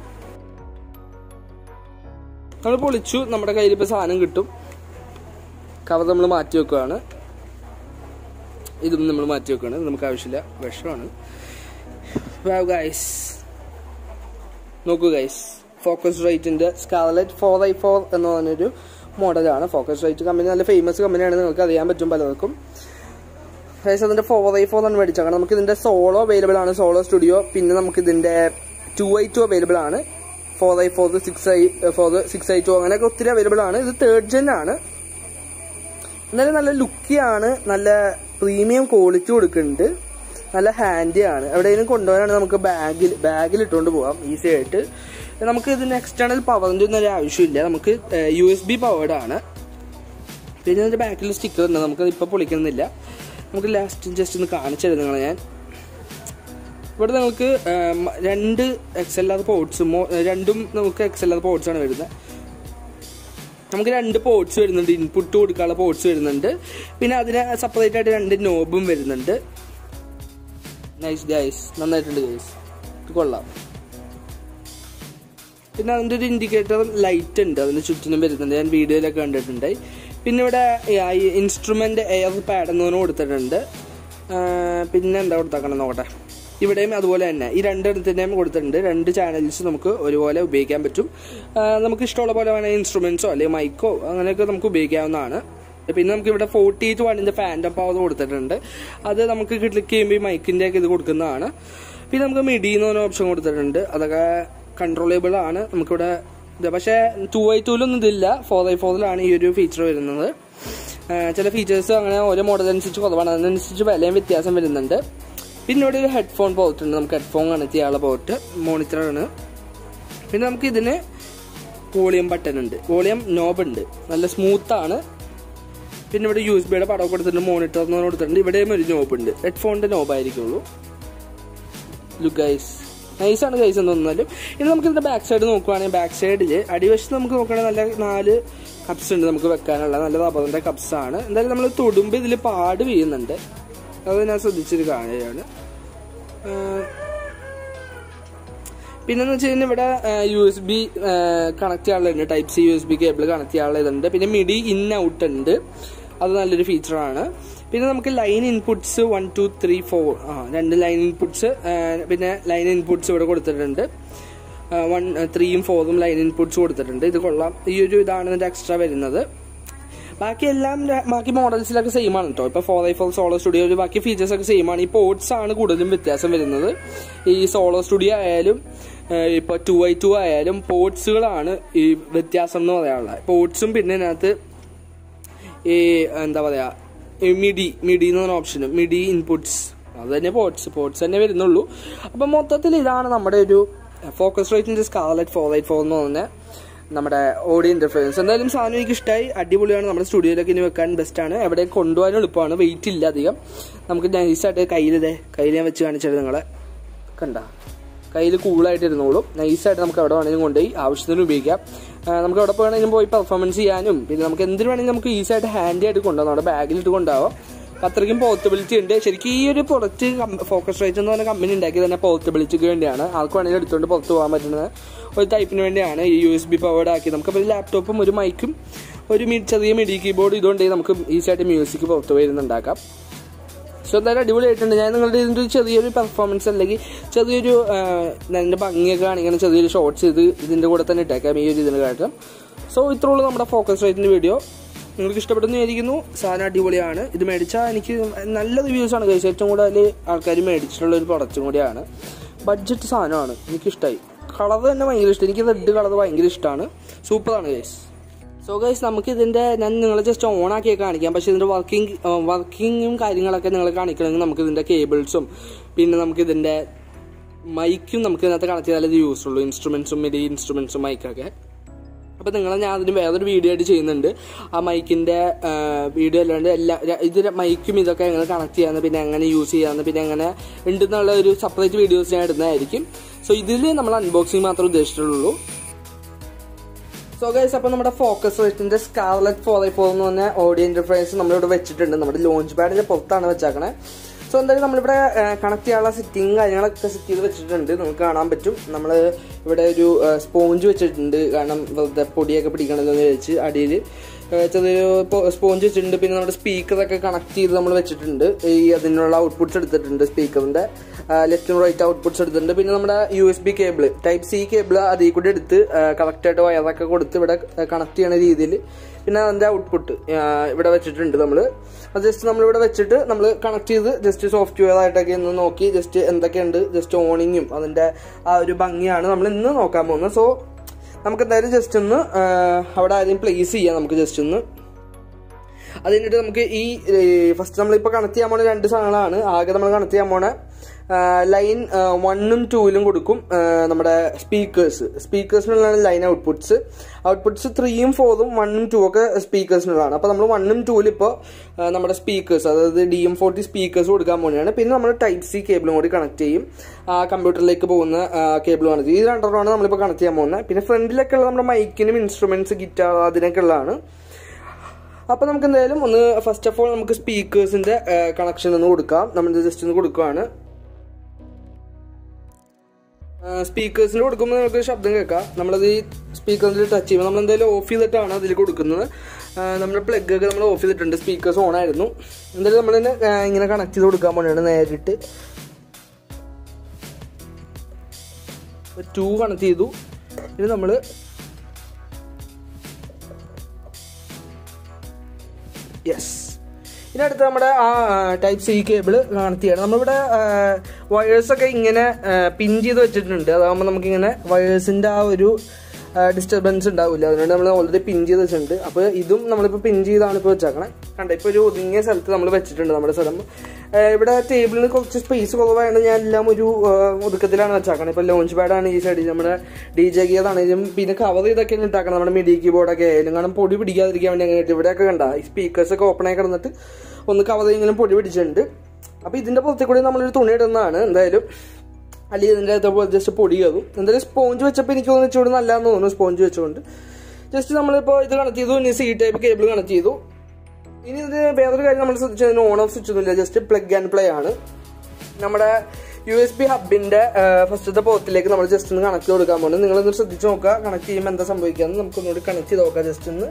നമ്മൾ പൊളിച്ചു നമ്മുടെ കയ്യിൽ ഇപ്പോൾ സാധനം കിട്ടും കവർ നമ്മൾ മാറ്റി വെക്കുകയാണ് ഇതും നമ്മൾ മാറ്റി വെക്കുകയാണ് ഇത് നമുക്ക് ആവശ്യമില്ല വിഷമാണ് ഗൈസ് നോക്കൂ ഗൈസ് ഫോക്കസ് റൈറ്റിന്റെ സ്കാർലറ്റ് ഫോർ ഐ ഫോർ എന്ന് പറഞ്ഞൊരു മോഡലാണ് ഫോക്കസ് റൈറ്റ് കമ്പനി നല്ല ഫേമസ് കമ്പനിയാണ് നിങ്ങൾക്ക് അറിയാൻ പറ്റും പലർക്കും ഗൈസ് അതിന്റെ ഫോർ ഐ ഫോർ ആണ് മേടിച്ചത് നമുക്ക് ഇതിന്റെ സോളോ അവൈലബിൾ ആണ് സോളോ സ്റ്റുഡിയോ പിന്നെ നമുക്ക് ഇതിന്റെ ടു ഐ ടു അവൈലബിൾ ആണ് four I four six I four six I two അങ്ങനെയൊക്കെ ഒത്തിരി അവൈലബിൾ ആണ് ഇത് തേർഡ് ജെൻ ആണ് എന്നാലും നല്ല ലുക്കിയാണ് നല്ല പ്രീമിയം ക്വാളിറ്റി കൊടുക്കുന്നുണ്ട് നല്ല ഹാൻഡി ആണ് എവിടെയെങ്കിലും കൊണ്ടുപോകാനാണ് നമുക്ക് ബാഗിൽ ബാഗിൽ ഇട്ടുകൊണ്ട് പോകാം ഈസി ആയിട്ട് നമുക്ക് ഇതിന് എക്സ്റ്റേണൽ പവറിൻ്റെ ഒന്നും ഒരു ആവശ്യമില്ല നമുക്ക് യു എസ് ബി പവേർഡ് ആണ് പിന്നെ ഇതിൻ്റെ ബാക്കിൽ സ്റ്റിക്കർ ഉണ്ട് നമുക്ക് ഇപ്പോൾ പൊളിക്കുന്നില്ല നമുക്ക് ലാസ്റ്റ് ജസ്റ്റ് ഒന്ന് കാണിച്ചു തരാം നിങ്ങളെ ഞാൻ ഇവിടെ നമുക്ക് ഏം, രണ്ട് എക്സ് എൽ ആർ പോർട്സ് രണ്ടും നമുക്ക് എക്സ് എൽ ആർ പോർട്സ് ആണ് വരുന്നത് നമുക്ക് രണ്ട് പോർട്സ് വരുന്നുണ്ട് ഇൻപുട്ട് കൊടുക്കാനുള്ള പോർട്സ് വരുന്നുണ്ട് പിന്നെ അതിന് സെപ്പറേറ്റ് ആയിട്ട് രണ്ട് നോബും വരുന്നുണ്ട് നൈസ് ഗൈസ് നന്നായിട്ടുണ്ട് ഗൈസ് ഇത് കൊള്ളാം പിന്നെ അതിൻ്റെ ഒരു ഇൻഡിക്കേറ്റർ ലൈറ്റ് ഉണ്ട് അതിന് ചുറ്റിനും വരുന്നുണ്ട് ഞാൻ വീഡിയോയിലൊക്കെ കണ്ടിട്ടുണ്ട് പിന്നെ ഇവിടെ ഇൻസ്ട്രുമെന്റ് എയർ പാഡ് എന്ന് പറഞ്ഞ് കൊടുത്തിട്ടുണ്ട് ആ, പിന്നെ എന്താ കൊടുത്താക്കണം നോക്കട്ടെ ഇവിടെയും അതുപോലെ തന്നെ ഈ രണ്ടിടത്തിൻ്റെയും കൊടുത്തിട്ടുണ്ട് രണ്ട് ചാനൽസ് നമുക്ക് ഒരുപോലെ ഉപയോഗിക്കാൻ പറ്റും ആ, നമുക്ക് ഇഷ്ടമുള്ള പോലെ വേണമെങ്കിൽ ഇൻസ്ട്രുമെന്റ്സോ അല്ലെങ്കിൽ മൈക്കോ അങ്ങനെയൊക്കെ നമുക്ക് ഉപയോഗിക്കാവുന്നതാണ് പിന്നെ നമുക്ക് ഇവിടെ ഫോർട്ടി എയ്റ്റ് വണ്ണിന്റെ ഫാൻറ്റം പവർ കൊടുത്തിട്ടുണ്ട് അത് നമുക്ക് ക്ലിക്ക് ചെയ്യുമ്പോൾ ഈ മൈക്കിന്റെ ഒക്കെ ഇത് കൊടുക്കുന്നതാണ് പിന്നെ നമുക്ക് മിഡി എന്ന് പറഞ്ഞ ഓപ്ഷൻ കൊടുത്തിട്ടുണ്ട് അതൊക്കെ കൺട്രോളേബിൾ ആണ് നമുക്കിവിടെ ഇത് പക്ഷേ ടു ഐ ടൂലൊന്നും ഇതില്ല ഫോർ ഐ ഫോറിലാണ് ഈ ഒരു ഫീച്ചർ വരുന്നത് ആ, ചില ഫീച്ചേഴ്സ് അങ്ങനെ ഓരോ മോഡൽ അനുസരിച്ച് കുറവാണ് അതിനനുസരിച്ച് വിലയും വ്യത്യാസം വരുന്നുണ്ട് പിന്നെ ഇവിടെ ഒരു ഹെഡ്ഫോൺ പോർട്ട് ഉണ്ട് നമുക്ക് ഹെഡ്ഫോൺ കണക്ട് ചെയ്യാനുള്ള പോർട്ട് മോണിറ്ററാണ് പിന്നെ നമുക്ക് ഇതിന് വോളിയം ബട്ടൺ ഉണ്ട് വോളിയം നോബ് ഉണ്ട് നല്ല സ്മൂത്ത് ആണ് പിന്നെ ഇവിടെ യു എസ് ബിയുടെ പടം കൊടുത്തിട്ടുണ്ട് മോണിറ്റർ എന്ന് കൊടുത്തിട്ടുണ്ട് ഇവിടെയും ഒരു നോബ് ഉണ്ട് ഹെഡ്ഫോണിന്റെ നോബ് ആയിരിക്കുള്ളൂ ലുക്ക് ഗൈസ് നൈസാണ് ഗൈസ് എന്ന് തോന്നുന്നാലും ഇനി നമുക്ക് ഇതിന്റെ ബാക്ക് സൈഡ് നോക്കുവാണെങ്കിൽ ബാക്ക് സൈഡിൽ അടിവശത്ത് നമുക്ക് നോക്കുകയാണെങ്കിൽ നല്ല നാല് കപ്സ് ഉണ്ട് നമുക്ക് വെക്കാനുള്ള നല്ല റബ്ബറിന്റെ കപ്സ് ആണ് എന്തായാലും നമ്മൾ തൊടുമ്പ് ഇതിൽ പാട് വീഴുന്നുണ്ട് അത് ഞാൻ ശ്രദ്ധിച്ചൊരു കാര്യമാണ് പിന്നെന്ന് വെച്ച് കഴിഞ്ഞാൽ ഇവിടെ യു എസ് ബി കണക്ട് ചെയ്യാനുള്ളതുണ്ട് type C U S B cable connect ചെയ്യാനുള്ളതുണ്ട് പിന്നെ മിഡി ഇൻ ഔട്ട് ഉണ്ട് അത് നല്ലൊരു ഫീച്ചറാണ് പിന്നെ നമുക്ക് line inputs one two three four ആ രണ്ട് ലൈൻ ഇൻപുട്സ് പിന്നെ ലൈൻ ഇൻപുട്സ് ഇവിടെ കൊടുത്തിട്ടുണ്ട് വൺ ത്രീയും ഫോറും ലൈൻ ഇൻപുട്സ് കൊടുത്തിട്ടുണ്ട് ഇത് കൊള്ളാം ഈ ഒരു ഇതാണ് ഇതിന്റെ എക്സ്ട്രാ വരുന്നത് ബാക്കി എല്ലാം ര- ബാക്കി മോഡൽസിലൊക്കെ സെയിം ആണ് കേട്ടോ ഇപ്പൊ four I four solo studio ബാക്കി ഫീച്ചേഴ്സ് ഒക്കെ സെയിം ആണ് ഈ പോർട്സ് ആണ് കൂടുതലും വ്യത്യാസം വരുന്നത് ഈ സോളോ സ്റ്റുഡിയോ ആയാലും ഇപ്പോൾ ടു ഐ ടു ആയാലും പോർട്സുകളാണ് ഈ വ്യത്യാസം എന്ന് പറയാനുള്ളത് പോർട്സും പിന്നെ ഇതിനകത്ത് ഈ എന്താ പറയാ ഈ മിഡി മിഡി എന്ന് പറഞ്ഞ ഓപ്ഷനും മിഡി ഇൻപുട്സ് അത് തന്നെ പോർട്സ് പോർട്സ് തന്നെ വരുന്നുള്ളൂ അപ്പം മൊത്തത്തിൽ ഇതാണ് നമ്മുടെ ഒരു ഫോക്കസ് റേറ്റിന്റെ സ്കാർലറ്റ് ഫോർ എയ്റ്റ് ഫോർ എന്ന് പറഞ്ഞ നമ്മുടെ ഓഡിയോ ഇന്റർഫറൻസ് എന്തായാലും സാധനം എനിക്ക് ഇഷ്ടമായി അടിപൊളിയാണ് നമ്മുടെ സ്റ്റുഡിയോയിലൊക്കെ ഇനി വെക്കാൻ ബെസ്റ്റ് ആണ് എവിടെ കൊണ്ടുപോകാനും എളുപ്പമാണ് വെയിറ്റ് ഇല്ല അധികം നമുക്ക് നൈസായിട്ട് കയ്യിലിതേ കയ്യിൽ ഞാൻ വെച്ച് കാണിച്ചത് നിങ്ങളെ കണ്ട കയ്യിൽ കൂളായിട്ട് ഇരുന്നോളും നൈസായിട്ട് നമുക്ക് എവിടെ വേണമെങ്കിലും കൊണ്ടുപോയി ആവശ്യത്തിന് ഉപയോഗിക്കാം ആ, നമുക്ക് എവിടെ വേണമെങ്കിലും പോയി പെർഫോമൻസ് ചെയ്യാനും പിന്നെ നമുക്ക് എന്തിനു വേണമെങ്കിലും നമുക്ക് ഈസി ആയിട്ട് ഹാൻഡി ആയിട്ട് കൊണ്ടുപോകാം നമ്മുടെ ബാഗിലിട്ട് കൊണ്ടുപോകാം അപ്പം അത്രയ്ക്കും പോർട്ടബിലിറ്റി ഉണ്ട് ശരിക്കും ഈ ഒരു പ്രൊഡക്റ്റ് ഫോക്കസ് റേറ്റ് എന്ന് പറഞ്ഞ കമ്പനി ഉണ്ടാക്കി തന്നെ പോർട്ടബിലിറ്റിക്ക് വേണ്ടിയാണ് ആർക്ക് വേണമെങ്കിലും എടുത്തുകൊണ്ട് പുറത്ത് പോകാൻ പറ്റുന്ന ഒരു ടൈപ്പിന് വേണ്ടിയാണ് ഈ യു എസ് ബി പവേർഡ് ആക്കി നമുക്കപ്പോൾ ഒരു ലാപ്ടോപ്പും ഒരു മൈക്കും ഒരു മി- ചെറിയ മിഡി കീബോർഡ് ഇതുകൊണ്ടെങ്കിൽ നമുക്ക് ഈസി ആയിട്ട് മ്യൂസിക് പുറത്ത് വരുന്നുണ്ടാക്കാം സോ എന്തായാലും അടിപൊളിയായിട്ടുണ്ട് ഞാൻ നിങ്ങളുടെ ഇതിൻ്റെ ഒരു ചെറിയൊരു പെർഫോമൻസ് അല്ലെങ്കിൽ ചെറിയൊരു അതിൻ്റെ ഭംഗിയൊക്കെ കാണിക്കുന്ന ചെറിയൊരു ഷോർട്സ് ഇത് ഇതിൻ്റെ കൂടെ തന്നെ ഇട്ടേക്കാം ഈ ഒരു ഇതിന് കാട്ടും സോ ഇത്രയുള്ളൂ നമ്മുടെ ഫോക്കസ് റേറ്റിൻ്റെ വീഡിയോ നിങ്ങൾക്ക് ഇഷ്ടപ്പെട്ടെന്ന് വിചാരിക്കുന്നു സാധനം അടിപൊളിയാണ് ഇത് മേടിച്ചാൽ എനിക്ക് നല്ല റിവ്യൂസ് ആണ് കഴിച്ചത് ഏറ്റവും കൂടുതൽ ആൾക്കാർ മേടിച്ചിട്ടുള്ള ഒരു പ്രൊഡക്റ്റും കൂടിയാണ് ബഡ്ജറ്റ് സാധനമാണ് എനിക്കിഷ്ടമായി കളർ തന്നെ ഭയങ്കര ഇഷ്ടം എനിക്ക് റെഡ് കളർ ഭയങ്കര ഇഷ്ടമാണ് സൂപ്പറാണ് ഗൈസ് സോ ഗൈസ് നമുക്ക് ഇതിന്റെ ഞാൻ നിങ്ങളെ ജസ്റ്റ് ഓൺ ആക്കി കാണിക്കാം പക്ഷെ ഇതിന്റെ വർക്കിംഗ് വർക്കിങ്ങും കാര്യങ്ങളൊക്കെ നിങ്ങൾ കാണിക്കണമെങ്കിൽ നമുക്ക് ഇതിന്റെ കേബിൾസും പിന്നെ നമുക്ക് ഇതിന്റെ മൈക്കും നമുക്ക് ഇതിനകത്ത് കണക്ട് ചെയ്താലേ ഇത് യൂസ് ഉള്ളൂ ഇൻസ്ട്രുമെന്റ്സും മിഡി ഇൻസ്ട്രുമെന്റ്സും മൈക്കൊക്കെ അപ്പോൾ നിങ്ങൾ ഞാൻ അതിന് വേറൊരു വീഡിയോ ആയിട്ട് ചെയ്യുന്നുണ്ട് ആ മൈക്കിന്റെ വീഡിയോ അല്ലാണ്ട് എല്ലാ ര- ഇത് മൈക്കും ഇതൊക്കെ എങ്ങനെ കണക്ട് ചെയ്യാന്ന് പിന്നെ എങ്ങനെ യൂസ് ചെയ്യാന്ന് പിന്നെ എങ്ങനെ ഉണ്ടെന്നുള്ള ഒരു സെപ്പറേറ്റ് വീഡിയോസ് ഞാൻ ഇടുന്നതായിരിക്കും സോ ഇതിൽ നമ്മൾ അൺബോക്സിങ് മാത്രമേ ഉദ്ദേശിച്ചിട്ടുള്ളൂ സോ ഗൈസ് അപ്പോൾ നമ്മുടെ ഫോക്കസ് റേറ്റിന്റെ സ്കാർലറ്റ് ഫോർ ഐ ഫോർ എന്ന് പറഞ്ഞ ഓഡിയോ ഇന്റർഫേസ് നമ്മളിവിടെ വെച്ചിട്ടുണ്ട് നമ്മുടെ ലോഞ്ച് പാഡിന്റെ പുറത്താണ് വെച്ചേക്കണേ സോ എന്തായാലും നമ്മളിവിടെ കണക്ട് ചെയ്യാനുള്ള സെറ്റിംഗ് കാര്യങ്ങളൊക്കെ സെറ്റ് ചെയ്ത് വെച്ചിട്ടുണ്ട് നമുക്ക് കാണാൻ പറ്റും നമ്മൾ ഇവിടെ ഒരു സ്പോഞ്ച് വെച്ചിട്ടുണ്ട് കാരണം വെറുതെ പൊടിയൊക്കെ പിടിക്കണമെന്ന് വിചാരിച്ച് അടിയിൽ ചെറിയൊരു സ്പോഞ്ച് വെച്ചിട്ടുണ്ട് പിന്നെ നമ്മുടെ സ്പീക്കറൊക്കെ കണക്ട് ചെയ്ത് നമ്മൾ വെച്ചിട്ടുണ്ട് ഈ അതിനുള്ള ഔട്ട്പുട്ട്സ് എടുത്തിട്ടുണ്ട് സ്പീക്കറിന്റെ ലെഫ്റ്റും റൈറ്റ് ഔട്ട്പുട്ട്സ് എടുത്തിട്ടുണ്ട് പിന്നെ നമ്മുടെ U S B cable type C cable അതിൽ കൂടി എടുത്ത് കറക്റ്റായിട്ട് വയറൊക്കെ കൊടുത്ത് ഇവിടെ കണക്ട് ചെയ്യണ രീതിയിൽ പിന്നെ അതിന്റെ ഔട്ട്പുട്ട് ഇവിടെ വെച്ചിട്ടുണ്ട് നമ്മൾ അത് ജസ്റ്റ് നമ്മളിവിടെ വെച്ചിട്ട് നമ്മൾ കണക്ട് ചെയ്ത് ജസ്റ്റ് സോഫ്റ്റ്വെയർ ആയിട്ടൊക്കെ ഒന്ന് നോക്കി ജസ്റ്റ് എന്തൊക്കെയുണ്ട് ജസ്റ്റ് ഓണിങ്ങും അതിന്റെ ആ ഒരു ഭംഗിയാണ് നമ്മൾ ഇന്ന് നോക്കാൻ പോകുന്നത് സോ നമുക്ക് എന്തായാലും ജസ്റ്റ് ഒന്ന് ആ, അവിടെ ആദ്യം പ്ലേസ് ചെയ്യാം നമുക്ക് ജസ്റ്റ് ഒന്ന് അത് കഴിഞ്ഞിട്ട് നമുക്ക് ഈ ഫസ്റ്റ് നമ്മളിപ്പോൾ കണക്ട് ചെയ്യാൻ പോണ രണ്ട് സാധനങ്ങളാണ് ആകെ നമ്മൾ കണക്ട് ചെയ്യാൻ പോണ ലൈൻ വണ്ണും ടൂവിലും കൊടുക്കും ആ, നമ്മുടെ സ്പീക്കേഴ്സ് സ്പീക്കേഴ്സിനുള്ളതാണ് ലൈൻ ഔട്ട്പുട്ട്സ് ഔട്ട്പുട്ട്സ് ത്രീയും ഫോറും വണ്ണും ടൂ ഒക്കെ സ്പീക്കേഴ്സിനുള്ളതാണ് അപ്പോൾ നമ്മൾ വണ്ണും ടൂവിൽ ഇപ്പോൾ നമ്മുടെ സ്പീക്കേഴ്സ് അതായത് ഡി എം ഫോർട്ടി സ്പീക്കേഴ്സ് കൊടുക്കാൻ പോവുകയാണ് പിന്നെ നമ്മൾ ടൈപ്പ് സി കേബിളും കൂടി കണക്ട് ചെയ്യും ആ കമ്പ്യൂട്ടറിലേക്ക് പോകുന്ന കേബിൾ കണക്ട് ചെയ്യും ഈ രണ്ടെണ്ണമാണ് നമ്മളിപ്പോൾ കണക്ട് ചെയ്യാൻ പോകുന്നത് പിന്നെ ഫ്രണ്ടിലൊക്കെ ഉള്ള നമ്മുടെ മൈക്കിനും ഇൻസ്ട്രുമെന്റ്സ് ഗിറ്റാർ അതിനൊക്കെ ഉള്ളതാണ് അപ്പൊ നമുക്ക് എന്തായാലും ഒന്ന് ഫസ്റ്റ് ഓഫ് ഓൾ നമുക്ക് സ്പീക്കേഴ്സിന്റെ കണക്ഷൻ ഒന്ന് കൊടുക്കാം നമ്മൾ ജസ്റ്റ് ഒന്ന് കൊടുക്കുകയാണ് സ്പീക്കേഴ്സിന് കൊടുക്കുമ്പോൾ നമുക്ക് ശബ്ദം കേൾക്കാം നമ്മളത് ഈ സ്പീക്കറിൽ ടച്ച് ചെയ്യുമ്പോൾ നമ്മൾ എന്തായാലും ഓഫ് ചെയ്തിട്ടാണ് അതിൽ കൊടുക്കുന്നത് ആ, നമ്മുടെ പ്ലഗ് ഒക്കെ നമ്മൾ ഓഫ് ചെയ്തിട്ടുണ്ട് സ്പീക്കേഴ്സ് ഓൺ ആയിരുന്നു എന്തായാലും നമ്മൾ തന്നെ ആ, ഇങ്ങനെ കണക്ട് ചെയ്ത് കൊടുക്കാൻ പോലെയാണ് നേരിട്ട് ടു കണക്ട് ചെയ്തു ഇനി നമ്മൾ യെസ് ഇനി അടുത്ത് നമ്മുടെ ആ ടൈപ്പ് സി കേബിൾ കണക്ട് ചെയ്യണം നമ്മളിവിടെ വയേഴ്സ് ഒക്കെ ഇങ്ങനെ പിൻ ചെയ്ത് വെച്ചിട്ടുണ്ട് അതാകുമ്പോൾ നമുക്കിങ്ങനെ വയേഴ്സിന്റെ ആ ഒരു ഡിസ്റ്റർബൻസ് ഉണ്ടാവില്ല അതുകൊണ്ട് നമ്മൾ ഓൾറെഡി പിൻ ചെയ്ത് വെച്ചിട്ടുണ്ട് അപ്പോൾ ഇതും നമ്മളിപ്പോൾ പിൻ ചെയ്താണ് ഇപ്പോൾ വെച്ചേക്കണേ കണ്ട ഇപ്പോൾ ഒരു ഒതുങ്ങിയ സ്ഥലത്ത് നമ്മൾ വെച്ചിട്ടുണ്ട് നമ്മുടെ സ്ഥലം ആ, ഇവിടെ ടേബിളിന് കുറച്ച് സ്പേസ് കുറവായതുകൊണ്ട് ഞാൻ എല്ലാം ഒരു ആ, ഒതുക്കത്തിലാണ് വെച്ചേക്കണേ ഇപ്പോൾ ലോഞ്ച് പാഡാണ് ഈ സൈഡിൽ നമ്മുടെ ഡി ജെ ഗിയതാണെങ്കിലും പിന്നെ കവർ ചെയ്തൊക്കെ ഇട്ടാക്കണം നമ്മുടെ മിഡി കീബോർഡൊക്കെ ആയാലും കാരണം പൊടി പിടിക്കാതിരിക്കാൻ വേണ്ടി അങ്ങനെ ഇട്ട് ഇവിടെയൊക്കെ കണ്ട ഈ സ്പീക്കേഴ്സ് ഒക്കെ ഓപ്പൺ ആയി കിടന്നിട്ട് ഒന്ന് കവർ ചെയ്തെങ്കിലും പൊടി പിടിച്ചിട്ടുണ്ട് അപ്പോൾ ഇതിന്റെ പുറത്തെ കൂടി നമ്മളൊരു തുണി ഇടുന്നതാണ് എന്തായാലും അല്ലെങ്കിൽ ഇതിൻ്റെ അകത്ത് ജസ്റ്റ് പൊടി കയറും എന്തായാലും സ്പോഞ്ച് വെച്ചപ്പോൾ എനിക്ക് തോന്നുന്നു ഇച്ചിരി നല്ലതെന്ന് തോന്നുന്നു സ്പോഞ്ച് വെച്ചുകൊണ്ട് ജസ്റ്റ് നമ്മളിപ്പോൾ ഇത് കണക്ട് ചെയ്തു ഇനി സി ടൈപ്പ് കേബിൾ കണക്ട് ചെയ്തു ഇനി ഇത് വേറൊരു കാര്യം നമ്മൾ ശ്രദ്ധിച്ചതിന് ഓൺ ഓഫ് സ്വിച്ച് ഒന്നുമില്ല ജസ്റ്റ് പ്ലഗ് ആൻഡ് പ്ലേ ആണ് നമ്മുടെ യു എസ് ബി ഹബിന്റെ ഫസ്റ്റത്തെ പോർട്ടിലേക്ക് നമ്മൾ ജസ്റ്റ് ഒന്ന് കണക്ട് കൊടുക്കാൻ പോകുന്നത് നിങ്ങളൊന്ന് ശ്രദ്ധിച്ച് നോക്കുക കണക്ട് ചെയ്യുമ്പോൾ എന്താ സംഭവിക്കാന്ന് നമുക്കൊന്നുകൂടി കണക്ട് ചെയ്ത് നോക്കാം ജസ്റ്റ് ഒന്ന്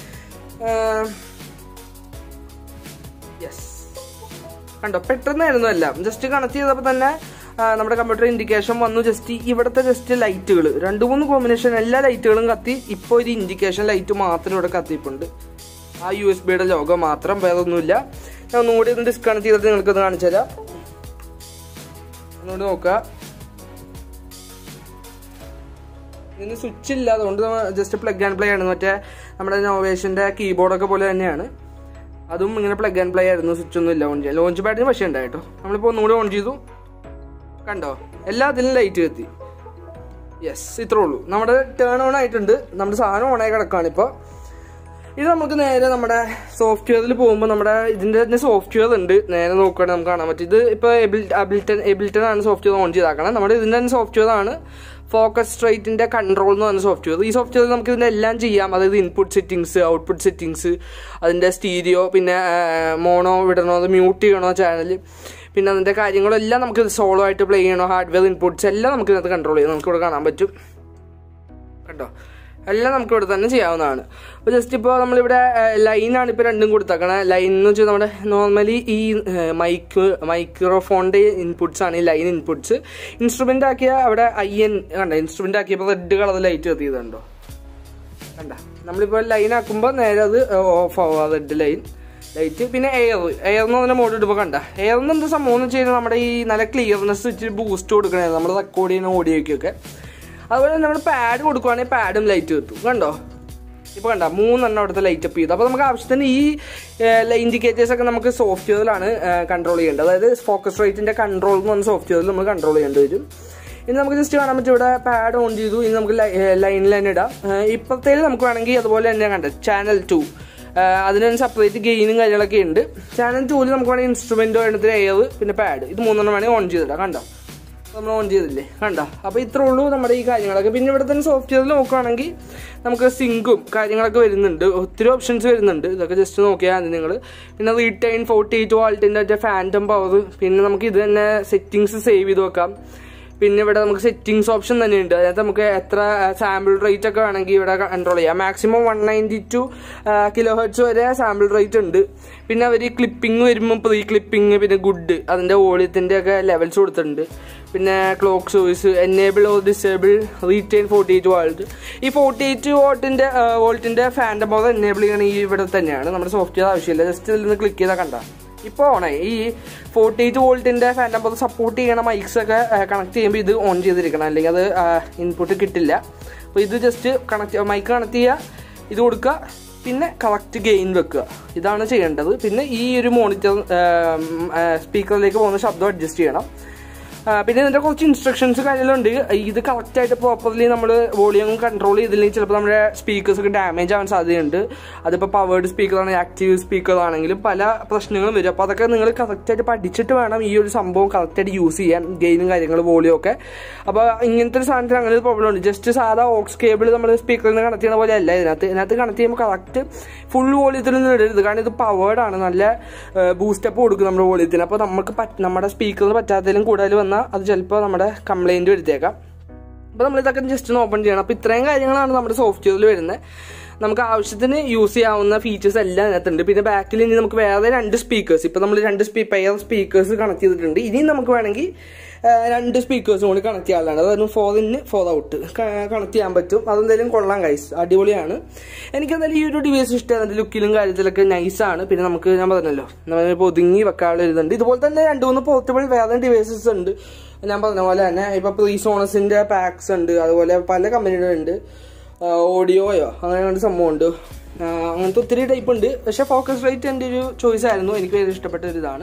യെസ് കണ്ടോ പെട്ടെന്നായിരുന്നു എല്ലാം ജസ്റ്റ് കണക്ട് ചെയ്തപ്പോൾ തന്നെ ആ, നമ്മുടെ കമ്പ്യൂട്ടർ ഇൻഡിക്കേഷൻ വന്നു ജസ്റ്റ് ഇവിടുത്തെ ജസ്റ്റ് ലൈറ്റുകൾ രണ്ട് മൂന്ന് കോമ്പിനേഷൻ എല്ലാ ലൈറ്റുകളും കത്തി ഇപ്പോൾ ഒരു ഇൻഡിക്കേഷൻ ലൈറ്റ് മാത്രം ഇവിടെ കത്തിയിപ്പുണ്ട് ആ യു എസ് ബിയുടെ ലോഗോ മാത്രം വേറെ ഒന്നുമില്ല ഞാൻ ഒന്നും കൂടി ഒന്ന് ഡിസ്കണക്ട് ചെയ്തിട്ട് നിങ്ങൾക്ക് ഒന്ന് കാണിച്ചു തരാം ഒന്നുകൂടി നോക്കുക ഇതിന് സ്വിച്ച് ഇല്ല അതുകൊണ്ട് ജസ്റ്റ് പ്ലഗ് ആൻഡ് പ്ലേ ആണ് മറ്റേ നമ്മുടെ നോവേഷൻ്റെ കീബോർഡൊക്കെ പോലെ തന്നെയാണ് അതും ഇങ്ങനെ പ്ലഗ് ആൻഡ് പ്ലേ ആയിരുന്നു സ്വിച്ച് ഒന്നും ഇല്ല ഓൺ ചെയ്യാൻ ലോഞ്ച് പാഡിന് പക്ഷേ ഉണ്ടായിട്ടോ നമ്മളിപ്പോൾ ഒന്നുകൂടി ഓൺ ചെയ്തു കണ്ടോ എല്ലാ അതിലും ലൈറ്റ് കത്തി യെസ് ഇത്രേ ഉള്ളൂ നമ്മുടെ ടേൺ ഓൺ ആയിട്ടുണ്ട് നമ്മുടെ സാധനം ഓണായി കിടക്കുകയാണ് ഇപ്പോൾ ഇത് നമുക്ക് നേരെ നമ്മുടെ സോഫ്റ്റ്വെയറിൽ പോകുമ്പോൾ നമ്മുടെ ഇതിന്റെ തന്നെ സോഫ്റ്റ്വെയർ ഉണ്ട് നേരെ നോക്കുകയാണെങ്കിൽ നമുക്ക് കാണാൻ പറ്റും ഇത് ഇപ്പോൾ എബിൾട്ടൺ എബിൾട്ടൺ ആണ് സോഫ്റ്റ്വെയർ ഓൺ ചെയ്താക്കണം നമ്മുടെ ഇതിന്റെ തന്നെ സോഫ്റ്റ്വെയർ ആണ് ഫോക്കസ് സ്ട്രൈറ്റിന്റെ കൺട്രോൾ എന്ന് പറഞ്ഞ സോഫ്റ്റ്വെയർ ഈ സോഫ്റ്റ്വെയർ നമുക്ക് ഇതിന്റെ എല്ലാം ചെയ്യാം അതായത് ഇൻപുട്ട് സെറ്റിങ്സ് ഔട്ട്പുട്ട് സെറ്റിങ്സ് അതിന്റെ സ്റ്റീരിയോ പിന്നെ മോണോ വിടണോ അത് മ്യൂട്ട് ചെയ്യണോ ചാനൽ പിന്നെ അതിന്റെ കാര്യങ്ങളെല്ലാം നമുക്ക് സോളോ ആയിട്ട് പ്ലേ ചെയ്യണോ ഹാർഡ്വെയർ ഇൻപുട്ട്സ് എല്ലാം നമുക്ക് ഇതിനകത്ത് കൺട്രോൾ ചെയ്യാം നമുക്ക് ഇവിടെ കാണാൻ പറ്റും കണ്ടോ എല്ലാം നമുക്ക് ഇവിടെ തന്നെ ചെയ്യാവുന്നതാണ് അപ്പോൾ ജസ്റ്റ് ഇപ്പോൾ നമ്മളിവിടെ ലൈനാണ് ഇപ്പോൾ രണ്ടും കൊടുത്തേക്കണേ ലൈൻ എന്ന് വെച്ചാൽ നമ്മുടെ നോർമലി ഈ മൈക്ക് മൈക്രോഫോണിൻ്റെ ഇൻപുട്സ് ആണ് ഈ ലൈൻ ഇൻപുട്സ് ഇൻസ്ട്രുമെൻ്റ് ആക്കിയ അവിടെ ഐ എൻ കണ്ട ഇൻസ്ട്രുമെൻ്റ് ആക്കിയപ്പോൾ റെഡ് കളർ ലൈറ്റ് കത്തിയതുണ്ടോ കണ്ട നമ്മളിപ്പോൾ ലൈൻ ആക്കുമ്പോൾ നേരെ അത് ഓഫ് ആവുക റെഡ് ലൈൻ ലൈറ്റ് പിന്നെ എയർ എയർ എന്ന് പറഞ്ഞ മോഡ് ഇടുമ്പോൾ കണ്ട എയറിന് എന്ത് സംഭവം എന്ന് വെച്ച് കഴിഞ്ഞാൽ നമ്മുടെ ഈ നല്ല ക്ലിയർനെസ് ഇച്ചിരി ബൂസ്റ്റ് കൊടുക്കണേ നമ്മൾ റെക്കോർഡ് ചെയ്യുന്ന ഓഡിയോയ്ക്കൊക്കെ അതുപോലെ നമ്മൾ പാഡ് കൊടുക്കുവാണെങ്കിൽ പാഡും ലൈറ്റ് കിട്ടും കണ്ടോ ഇപ്പോൾ കണ്ട മൂന്നെണ്ണം അവിടുത്തെ ലൈറ്റ് അപ്പ് ചെയ്തു അപ്പോൾ നമുക്ക് ആവശ്യത്തിന് ഈ ഇൻഡിക്കേറ്റേഴ്സ് ഒക്കെ നമുക്ക് സോഫ്റ്റ്വെയറിലാണ് കൺട്രോൾ ചെയ്യേണ്ടത് അതായത് ഫോക്കസ് റേറ്റിന്റെ കൺട്രോൾ എന്ന് പറഞ്ഞ സോഫ്റ്റ്വെയറിൽ നമ്മൾ കൺട്രോൾ ചെയ്യേണ്ടി വരും ഇനി നമുക്ക് ജസ്റ്റ് കാണാൻ പറ്റും ഇവിടെ പാഡ് ഓൺ ചെയ്തു ഇനി നമുക്ക് ലൈനിൽ തന്നെ ഇടാം ഇപ്പോഴത്തേൽ നമുക്ക് വേണമെങ്കിൽ അതുപോലെ തന്നെ കണ്ടത് ചാനൽ ടു അതിന് സെപ്പറേറ്റ് ഗെയിനും കാര്യങ്ങളൊക്കെ ഉണ്ട് ചാനൽ ടൂവിൽ നമുക്ക് വേണമെങ്കിൽ ഇൻസ്ട്രുമെൻറ്റോ എണ്ണത്തിൽ എയർ പിന്നെ പാഡ് ഇത് മൂന്നെണ്ണം വേണമെങ്കിൽ ഓൺ ചെയ്തിടാം കണ്ടോ നമ്മൾ ഓൺ ചെയ്തില്ലേ കണ്ട അപ്പോൾ ഇത്രേ ഉള്ളൂ നമ്മുടെ ഈ കാര്യങ്ങളൊക്കെ പിന്നെ ഇവിടെ തന്നെ സോഫ്റ്റ്വെയറിൽ നോക്കുകയാണെങ്കിൽ നമുക്ക് സിങ്കും കാര്യങ്ങളൊക്കെ വരുന്നുണ്ട് ഒത്തിരി ഓപ്ഷൻസ് വരുന്നുണ്ട് ഇതൊക്കെ ജസ്റ്റ് നോക്കിയാൽ മതി നിങ്ങൾ പിന്നെ റീറ്റൈൻ ഫോർട്ടി എയ്റ്റ് വാൾട്ടിൻ്റെ മറ്റേ ഫാൻറ്റം പവർ പിന്നെ നമുക്ക് ഇത് തന്നെ സെറ്റിങ്സ് സേവ് ചെയ്ത് വെക്കാം പിന്നെ ഇവിടെ നമുക്ക് സെറ്റിങ്സ് ഓപ്ഷൻ തന്നെ ഉണ്ട് അതിനകത്ത് നമുക്ക് എത്ര സാമ്പിൾ റേറ്റ് ഒക്കെ വേണമെങ്കിൽ ഇവിടെ കൺട്രോൾ ചെയ്യാം maximum one ninety two kilo hertz വരെ സാമ്പിൾ റേറ്റ് ഉണ്ട് പിന്നെ അവർ ക്ലിപ്പിംഗ് വരുമ്പോൾ പ്രീ ക്ലിപ്പിംഗ് പിന്നെ ഗുഡ് അതിൻ്റെ വോളിയത്തിൻ്റെ ഒക്കെ ലെവൽസ് കൊടുത്തിട്ടുണ്ട് പിന്നെ clock choice enable or disable retain forty eight volt ഈ ഫോർട്ടി എയ്റ്റ് വോൾട്ടിൻ്റെ വോൾട്ടിൻ്റെ ഫാൻ്റെ മോഡ് എനേബിൾ ചെയ്യണമെങ്കിൽ ഇവിടെ തന്നെയാണ് നമ്മുടെ സോഫ്റ്റ്വെയർ ആവശ്യമില്ല ജസ്റ്റ് ഇതിൽ നിന്ന് ക്ലിക്ക് ചെയ്താൽ കണ്ട ഇപ്പോൾ ഓണായി ഈ ഫോർട്ടി എയ്റ്റ് വോൾട്ടിൻ്റെ ഫാൻ നമ്പർ സപ്പോർട്ട് ചെയ്യണ മൈക്സ് ഒക്കെ കണക്ട് ചെയ്യുമ്പോൾ ഇത് ഓൺ ചെയ്തിരിക്കണം അല്ലെങ്കിൽ അത് ഇൻപുട്ട് കിട്ടില്ല അപ്പോൾ ഇത് ജസ്റ്റ് കണക്ട് മൈക്ക് കണക്ട് ചെയ്യുക ഇത് കൊടുക്കുക പിന്നെ കറക്റ്റ് ഗെയിൻ വെക്കുക ഇതാണ് ചെയ്യേണ്ടത് പിന്നെ ഈ ഒരു മോണിറ്റർ സ്പീക്കറിലേക്ക് പോകുന്ന ശബ്ദം അഡ്ജസ്റ്റ് ചെയ്യണം പിന്നെ ഇതിൻ്റെ കുറച്ച് ഇൻസ്ട്രക്ഷൻസ് കാര്യങ്ങളുണ്ട് ഇത് കറക്റ്റായിട്ട് പ്രോപ്പർലി നമ്മൾ വോളിയം കൺട്രോൾ ചെയ്തില്ലെങ്കിൽ ചിലപ്പോൾ നമ്മുടെ സ്പീക്കേഴ്സ് ഒക്കെ ഡാമേജ് ആവാൻ സാധ്യതയുണ്ട് അതിപ്പോൾ പവേർഡ് സ്പീക്കറാണ് ആക്റ്റീവ് സ്പീക്കർ ആണെങ്കിലും പല പ്രശ്നങ്ങളും വരും അപ്പോൾ അതൊക്കെ നിങ്ങൾ കറക്റ്റായിട്ട് പഠിച്ചിട്ട് വേണം ഈ ഒരു സംഭവം കറക്റ്റായിട്ട് യൂസ് ചെയ്യാൻ ഗെയിനും കാര്യങ്ങളും വോളിയം ഒക്കെ അപ്പോൾ ഇങ്ങനത്തെ ഒരു സാധനത്തിന് അങ്ങനെ ഒരു പ്രോബ്ലം ഉണ്ട് ജസ്റ്റ് സാധാ ഓക്സ് കേബിൾ നമ്മൾ സ്പീക്കറിൽ നിന്ന് കണക്ട് ചെയ്യുന്ന പോലെ അല്ല ഇതിനകത്ത് ഇതിനകത്ത് കണക്ട് ചെയ്യുമ്പോൾ കറക്റ്റ് ഫുൾ വോളിയത്തിൽ നിന്ന് ഇടരുത് കാരണം ഇത് പവേർഡ് ആണ് നല്ല ബൂസ്റ്റപ്പ് കൊടുക്കും നമ്മുടെ വോളിയത്തിന് അപ്പോൾ നമുക്ക് നമ്മുടെ സ്പീക്കറിന് പറ്റാത്തതിലും കൂടുതൽ വന്നാൽ അത് ചിലപ്പോൾ നമ്മുടെ കംപ്ലൈൻറ്റ് വരുത്തിയേക്കാം അപ്പോൾ നമ്മൾ ഇതൊക്കെ ജസ്റ്റ് ഒന്ന് ഓപ്പൺ ചെയ്യണം അപ്പോൾ ഇത്രയും കാര്യങ്ങളാണ് നമ്മുടെ സോഫ്റ്റ്വെയറിൽ വരുന്നത് നമുക്ക് ആവശ്യത്തിന് യൂസ് ചെയ്യാവുന്ന ഫീച്ചേഴ്സ് എല്ലാം അതിനകത്തുണ്ട് പിന്നെ ബാക്കിൽ ഇനി നമുക്ക് വേറെ രണ്ട് സ്പീക്കേഴ്സ് ഇപ്പോൾ നമ്മൾ രണ്ട് സ്പീ പെയർ സ്പീക്കേഴ്സ് കണക്ട് ചെയ്തിട്ടുണ്ട് ഇനിയും നമുക്ക് വേണമെങ്കിൽ രണ്ട് സ്പീക്കേഴ്സും കൂടി കണക്ട് ചെയ്യാനുള്ളതാണ് അതായത് ഫോർ ഇന്ന് ഫോർ ഔട്ട് കണക്ട് ചെയ്യാൻ പറ്റും അതെന്തായാലും കൊള്ളാം ഗൈസ് അടിപൊളിയാണ് എനിക്ക് എന്തായാലും ഈ ഒരു ഡിവൈസ് ഇഷ്ടമാണ് അതിൻ്റെ ലുക്കിലും കാര്യത്തിലൊക്കെ നൈസാണ് പിന്നെ നമുക്ക് ഞാൻ പറഞ്ഞല്ലോ നമ്മൾ ഒതുങ്ങി വെക്കാനുള്ള ഇതുണ്ട് ഇതുപോലെ തന്നെ രണ്ട് മൂന്ന് പോർട്ടബിൾ വേറെ ഡിവൈസസ് ഉണ്ട് ഞാൻ പറഞ്ഞ പോലെ തന്നെ ഇപ്പോൾ പ്രീസോണസിൻ്റെ പാക്സ് ഉണ്ട് അതുപോലെ പല കമ്പനികളുടെ ഉണ്ട് ഓഡിയോയോ അങ്ങനെ രണ്ട് സംഭവമുണ്ട് അങ്ങനത്തെ ഒത്തിരി ടൈപ്പ് ഉണ്ട് പക്ഷേ ഫോക്കസ് റേറ്റ് എൻ്റെ ഒരു ചോയ്സ് ആയിരുന്നു എനിക്ക് വളരെ ഇഷ്ടപ്പെട്ട ഒരു ഇതാണ്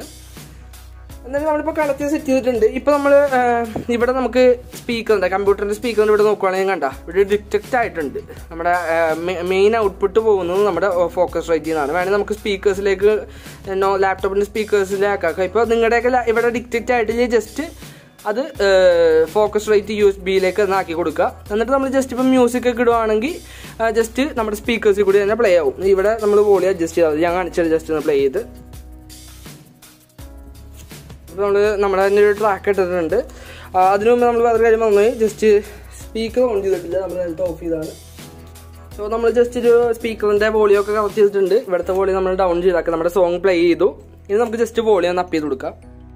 എന്നാലും നമ്മളിപ്പോൾ കളക്ട് സെറ്റ് ചെയ്തിട്ടുണ്ട് ഇപ്പോൾ നമ്മൾ ഇവിടെ നമുക്ക് സ്പീക്കറിൻ്റെ കമ്പ്യൂട്ടറിൻ്റെ സ്പീക്കറിൻ്റെ ഇവിടെ നോക്കുവാണെങ്കിൽ കണ്ട ഇവിടെ ഡിറ്റക്റ്റ് ആയിട്ടുണ്ട് നമ്മുടെ മെയിൻ ഔട്ട്പുട്ട് പോകുന്നത് നമ്മുടെ ഫോക്കസ് റേറ്റിൽ നിന്നാണ് വേണമെങ്കിൽ നമുക്ക് സ്പീക്കേഴ്സിലേക്ക് ലാപ്ടോപ്പിൻ്റെ സ്പീക്കേഴ്സിലേക്ക് ഇപ്പോൾ നിങ്ങളുടെയൊക്കെ ഇവിടെ ഡിറ്റക്റ്റ് ആയിട്ട് ജസ്റ്റ് അത് ഫോക്കസ് റേറ്റ് യു എസ് ബിയിലേക്ക് ഒന്ന് ആക്കി കൊടുക്കുക എന്നിട്ട് നമ്മൾ ജസ്റ്റ് ഇപ്പം മ്യൂസിക് ഒക്കെ ഇടുവാണെങ്കിൽ ജസ്റ്റ് നമ്മുടെ സ്പീക്കേഴ്സിൽ കൂടി തന്നെ പ്ലേ ആവും ഇവിടെ നമ്മൾ വോളി അഡ്ജസ്റ്റ് ചെയ്താൽ ഞാൻ കാണിച്ചത് ജസ്റ്റ് ഒന്ന് പ്ലേ ചെയ്ത് അപ്പോൾ നമ്മൾ നമ്മുടെ തന്നെ ഒരു ട്രാക്ക് ഇട്ടിട്ടുണ്ട് അതിനു മുമ്പ് നമ്മൾ വേറെ കാര്യം പറഞ്ഞു ജസ്റ്റ് സ്പീക്കർ ഓൺ ചെയ്തിട്ടില്ല നമ്മൾ നേരത്തെ ഓഫ് ചെയ്താണ് സോ നമ്മൾ ജസ്റ്റ് ഒരു സ്പീക്കറിൻ്റെ വോളിയം ഒക്കെ കറക്റ്റ് ചെയ്തിട്ടുണ്ട് ഇവിടുത്തെ വോളിയം നമ്മൾ ഡൗൺ ചെയ്താക്കി നമ്മുടെ സോങ് പ്ലേ ചെയ്തു ഇനി നമുക്ക് ജസ്റ്റ് വോളിയം ഒന്ന് അപ്പ് ചെയ്ത് കൊടുക്കാം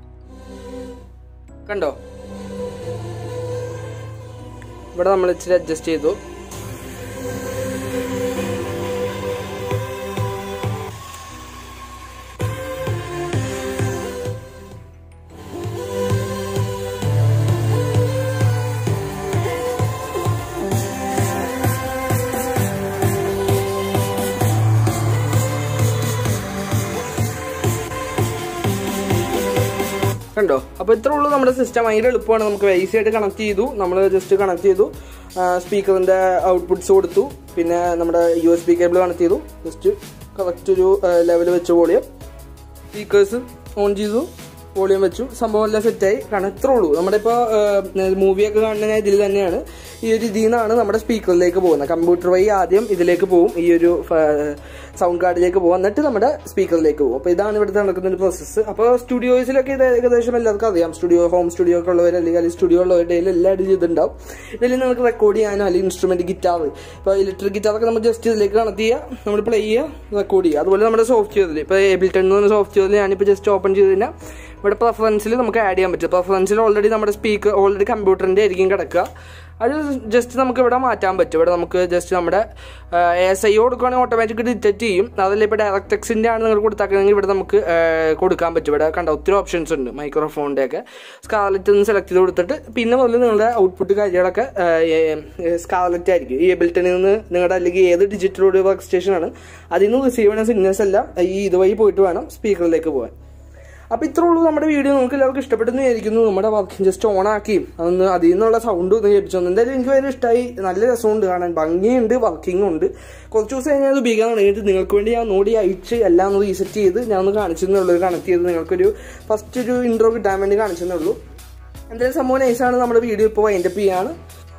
കണ്ടോ ഇവിടെ നമ്മൾ ഇച്ചിരി അഡ്ജസ്റ്റ് ചെയ്തു കണ്ടോ അപ്പോൾ ഇത്രേ ഉള്ളൂ നമ്മുടെ സിസ്റ്റം ഭയങ്കര എളുപ്പമാണ് നമുക്ക് ഈസി ആയിട്ട് കണക്ട് ചെയ്തു നമ്മൾ ജസ്റ്റ് കണക്ട് ചെയ്തു സ്പീക്കറിൻ്റെ ഔട്ട്പുട്ട്സ് കൊടുത്തു പിന്നെ നമ്മുടെ U S B cable connect ചെയ്തു ജസ്റ്റ് കറക്റ്റ് ഒരു ലെവൽ വെച്ച് വോളിയം സ്പീക്കേഴ്സ് ഓൺ ചെയ്തു വോളിയം വെച്ചു സംഭവം എല്ലാം സെറ്റായി കാരണം ഇത്രേ ഉള്ളൂ നമ്മുടെ ഇപ്പോൾ മൂവിയൊക്കെ കാണുന്ന ഇതിൽ തന്നെയാണ് ഈ ഒരു ഇതിൽ നിന്നാണ് നമ്മുടെ സ്പീക്കറിലേക്ക് പോകുന്നത് കമ്പ്യൂട്ടർ വഴി ആദ്യം ഇതിലേക്ക് പോകും ഈ ഒരു സൗണ്ട് കാർഡിലേക്ക് പോകും എന്നിട്ട് നമ്മുടെ സ്പീക്കറിലേക്ക് പോകും അപ്പോൾ ഇതാണ് ഇവിടുത്തെ നടക്കുന്ന ഒരു പ്രോസസ്സ് അപ്പോൾ സ്റ്റുഡിയോസിലൊക്കെ ഇത് ഏകദേശം എല്ലാവർക്കും അറിയാം സ്റ്റുഡിയോ ഹോം സ്റ്റുഡിയോ ഒക്കെ ഉള്ളവർ അല്ലെങ്കിൽ അല്ലെങ്കിൽ സ്റ്റുഡിയോ ഉള്ളവരുടെ കയ്യിൽ എല്ലാവരും ചെയ്തിട്ടുണ്ടാവും ഇതിൽ നിങ്ങൾക്ക് റെക്കോർഡ് ചെയ്യാനോ അല്ലെങ്കിൽ ഇൻസ്ട്രുമെന്റ് ഗിറ്റാർ ഇപ്പോൾ ഇലക്ട്രിക് ഗിറ്റാറൊക്കെ നമ്മൾ ജസ്റ്റ് ഇതിലേക്ക് കണക്ട് ചെയ്യുക നമ്മൾ പ്ലേ ചെയ്യുക റെക്കോർഡ് ചെയ്യുക അതുപോലെ നമ്മുടെ സോഫ്റ്റ്വെയറിൽ ഇപ്പോൾ ഏബിൾട്ടൺ എന്ന് പറഞ്ഞ സോഫ്റ്റ്വെയറിൽ ഞാനിപ്പോൾ ജസ്റ്റ് ഓപ്പൺ ചെയ്ത് കഴിഞ്ഞാൽ ഇവിടെ പ്രിഫറൻസിൽ നമുക്ക് ആഡ് ചെയ്യാൻ പറ്റും പ്രിഫറൻസിൽ ഓൾറെഡി നമ്മുടെ സ്പീക്കർ ഓൾറെഡി കമ്പ്യൂട്ടറിൻ്റെ ആയിരിക്കും കിടക്കുക അത് ജസ്റ്റ് നമുക്ക് ഇവിടെ മാറ്റാൻ പറ്റും ഇവിടെ നമുക്ക് ജസ്റ്റ് നമ്മുടെ എസ് ഐ കൊടുക്കുകയാണെങ്കിൽ ഓട്ടോമാറ്റിക് ഡിറ്റക്ട് ചെയ്യും അതല്ല ഇപ്പോൾ ഡയറക്ട് ടെക്സിൻ്റെ ആണ് നിങ്ങൾ കൊടുത്താക്കണമെങ്കിൽ ഇവിടെ നമുക്ക് ഏഹ്, കൊടുക്കാൻ പറ്റും ഇവിടെ കണ്ട ഒത്തിരി ഓപ്ഷൻസ് ഉണ്ട് മൈക്രോഫോണിൻ്റെ ഒക്കെ സ്കാർലറ്റ് ഒന്ന് സെലക്ട് ചെയ്ത് കൊടുത്തിട്ട് പിന്നെ മുതൽ നിങ്ങളുടെ ഔട്ട്പുട്ട് കാര്യങ്ങളൊക്കെ സ്കാർലറ്റ് ആയിരിക്കും ഈ എബിലിറ്റണിൽ നിന്ന് നിങ്ങളുടെ അല്ലെങ്കിൽ ഏത് ഡിജിറ്റൽ ഓഡിയോ വർക്ക് സ്റ്റേഷനാണ് അതിൽ നിന്ന് റിസീവ് ചെയ്യുന്ന സിഗ്നൽസ് എല്ലാം ഈ ഇതുവഴി പോയിട്ട് വേണം സ്പീക്കറിലേക്ക് പോകാൻ അപ്പോൾ ഇത്രേ ഉള്ളൂ നമ്മുടെ വീഡിയോ നിങ്ങൾക്ക് എല്ലാവർക്കും ഇഷ്ടപ്പെട്ടെന്ന് വിചാരിക്കുന്നു നമ്മുടെ വർക്കിംഗ് ജസ്റ്റ് ഓൺ ആക്കിയും അതൊന്ന് അതിൽ നിന്നുള്ള സൗണ്ട് ഒന്ന് കേൾപ്പിച്ചു തന്നു എന്തായാലും എനിക്ക് ഭയങ്കര ഇഷ്ടമായി നല്ല രസമുണ്ട് കാണാൻ ഭംഗിയുണ്ട് വർക്കിംഗ് ഉണ്ട് കുറച്ച് ദിവസം കഴിഞ്ഞാൽ അത് ഉപയോഗിക്കാൻ തുടങ്ങിയിട്ട് നിങ്ങൾക്ക് വേണ്ടി ഞാൻ നോടി അയച്ച് എല്ലാം ഒന്ന് റീസെറ്റ് ചെയ്ത് ഞാൻ ഒന്ന് കാണിച്ചെന്നുള്ളൂ കണക്ട് ചെയ്ത് നിങ്ങൾക്കൊരു ഫസ്റ്റ് ഒരു ഇൻട്രോ കിട്ടാൻ വേണ്ടി കാണിച്ചെന്നേ ഉള്ളൂ എന്തായാലും സംഭവം നൈസാണ് നമ്മുടെ വീഡിയോ ഇപ്പോൾ വൈൻഡപ്പ് ചെയ്യാണ്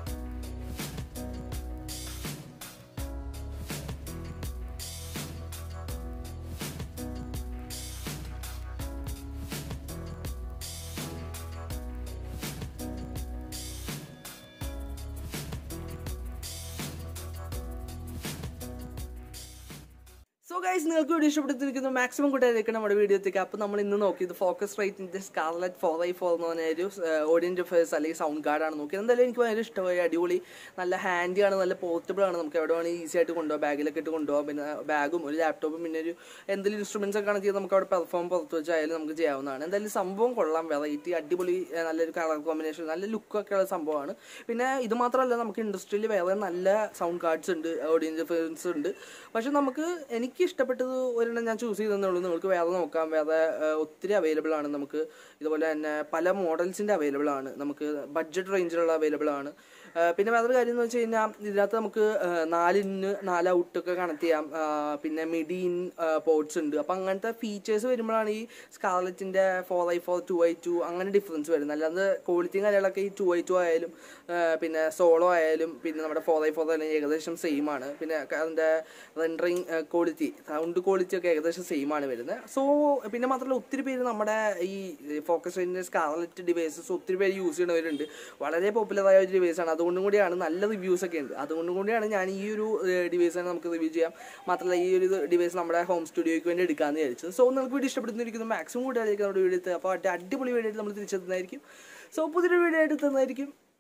സോ ഗൈസ് നിങ്ങൾക്ക് വീഡിയോ ഇഷ്ടപ്പെട്ടിരിക്കുന്നു മാക്സിമം കൂട്ടായിരിക്കും നമ്മുടെ വീഡിയോ എത്തിക്കുക അപ്പോൾ നമ്മൾ ഇന്ന് നോക്കിയത് ഫോക്കസ് റേറ്റിൻ്റെ സ്കാർലറ്റ് ഫോർ ഐ ഫോർ എന്ന് പറഞ്ഞ ഒരു ഓഡിയോ ഇൻ്റർഫേസ് അല്ലെങ്കിൽ സൗണ്ട് കാർഡാണ് നോക്കിയത് എന്തായാലും എനിക്ക് ഭയങ്കര ഇഷ്ടമായി അടിപൊളി നല്ല ഹാൻഡി ആണ് നല്ല പോർട്ടബിൾ ആണ് നമുക്ക് എവിടെ വേണമെങ്കിൽ ഈസി ആയിട്ട് കൊണ്ടുപോകാം ബാഗിലൊക്കെ ഇട്ട് കൊണ്ടുപോകാം പിന്നെ ബാഗും ഒരു ലാപ്ടോപ്പും പിന്നെ ഒരു എന്തെങ്കിലും ഇൻസ്ട്രുമെൻസ് ഒക്കെ ആണെങ്കിൽ നമുക്ക് അവിടെ പെർഫോം പുറത്ത് വെച്ചായാലും നമുക്ക് ചെയ്യാവുന്നതാണ് എന്തായാലും സംഭവം കൊള്ളാം വെറൈറ്റി അടിപൊളി ഏഹ്, നല്ലൊരു കളർ കോമ്പിനേഷൻ നല്ല ലുക്കൊക്കെ ഉള്ള സംഭവമാണ് പിന്നെ ഇത് മാത്രമല്ല നമുക്ക് ഇൻഡസ്ട്രിയിൽ വേറെ നല്ല സൗണ്ട് കാർഡ്സ് ഉണ്ട് ഓഡിയോ ഇൻ്റർഫേൻസ് ഉണ്ട് പക്ഷെ നമുക്ക് എനിക്ക് ഇഷ്ടപ്പെട്ടത് ഒരെണ്ണം ഞാൻ ചൂസ് ചെയ്തതേ ഉള്ളൂ നിങ്ങൾക്ക് വേറെ നോക്കാം വേറെ ഏഹ്, ഒത്തിരി അവൈലബിൾ ആണ് നമുക്ക് ഇതുപോലെ തന്നെ പല മോഡൽസിൻ്റെ അവൈലബിൾ ആണ് നമുക്ക് ബഡ്ജറ്റ് റേഞ്ചിലുള്ള അവൈലബിൾ ആണ് ഏഹ്, പിന്നെ വേറൊരു കാര്യം എന്ന് വെച്ച് കഴിഞ്ഞാൽ ഇതിനകത്ത് നമുക്ക് ഏഹ്, നാല് ഇന്ന് നാല് ഔട്ടൊക്കെ കണക്ട് ചെയ്യാം ആഹ്, പിന്നെ മിഡി ഇൻ പോർട്സ് ഉണ്ട് അപ്പം അങ്ങനത്തെ ഫീച്ചേഴ്സ് വരുമ്പോഴാണ് ഈ സ്കാർലറ്റിൻ്റെ four I four two I two അങ്ങനെ ഡിഫറൻസ് വരുന്നത് അല്ലാതെ ക്വാളിറ്റിയും കാര്യങ്ങളൊക്കെ ഈ ടു ഐ ടു ആയാലും ആഹ്, പിന്നെ സോളോ ആയാലും പിന്നെ നമ്മുടെ ഫോർ ഐ ഫോർ ആയാലും ഏകദേശം സെയിം ആണ് പിന്നെ അതിൻ്റെ റെൻഡറിങ് ക്വാളിറ്റി സൗണ്ട് ക്വാളിറ്റി ഒക്കെ ഏകദേശം സെയിം ആണ് വരുന്നത് സോ പിന്നെ മാത്രമല്ല ഒത്തിരി പേര് നമ്മുടെ ഈ ഫോക്കസ് റേഞ്ചിൻ്റെ സ്കാർലറ്റ് ഡിവൈസസ് ഒത്തിരി പേര് യൂസ് ചെയ്യുന്നവരുണ്ട് വളരെ പോപ്പുലറായ ഒരു ഡിവൈസാണ് അതുകൊണ്ടും കൂടിയാണ് നല്ല റിവ്യൂസ് ഒക്കെ ഉണ്ട് അതുകൊണ്ടും കൂടിയാണ് ഞാൻ ഈ ഒരു ഡിവൈസാണ് നമുക്ക് റിവ്യൂ ചെയ്യാം മാത്രമല്ല ഈ ഒരു ഡിവൈസ് നമ്മുടെ ഹോം സ്റ്റുഡിയോയ്ക്ക് വേണ്ടി എടുക്കാമെന്ന് വിചാരിച്ചത് സോ നിങ്ങൾക്ക് വീഡിയോ ഇഷ്ടപ്പെടുന്നിരിക്കുന്നു മാക്സിമം കൂട്ടുകാരിലേക്ക് നമ്മുടെ വീഡിയോ അപ്പോൾ അടിപൊളി വീഡിയോ ആയിട്ട് നമ്മൾ തിരിച്ചെത്തുന്നതായിരിക്കും സോ പുതിയൊരു വീഡിയോ ആയിട്ട് തന്നായിരിക്കും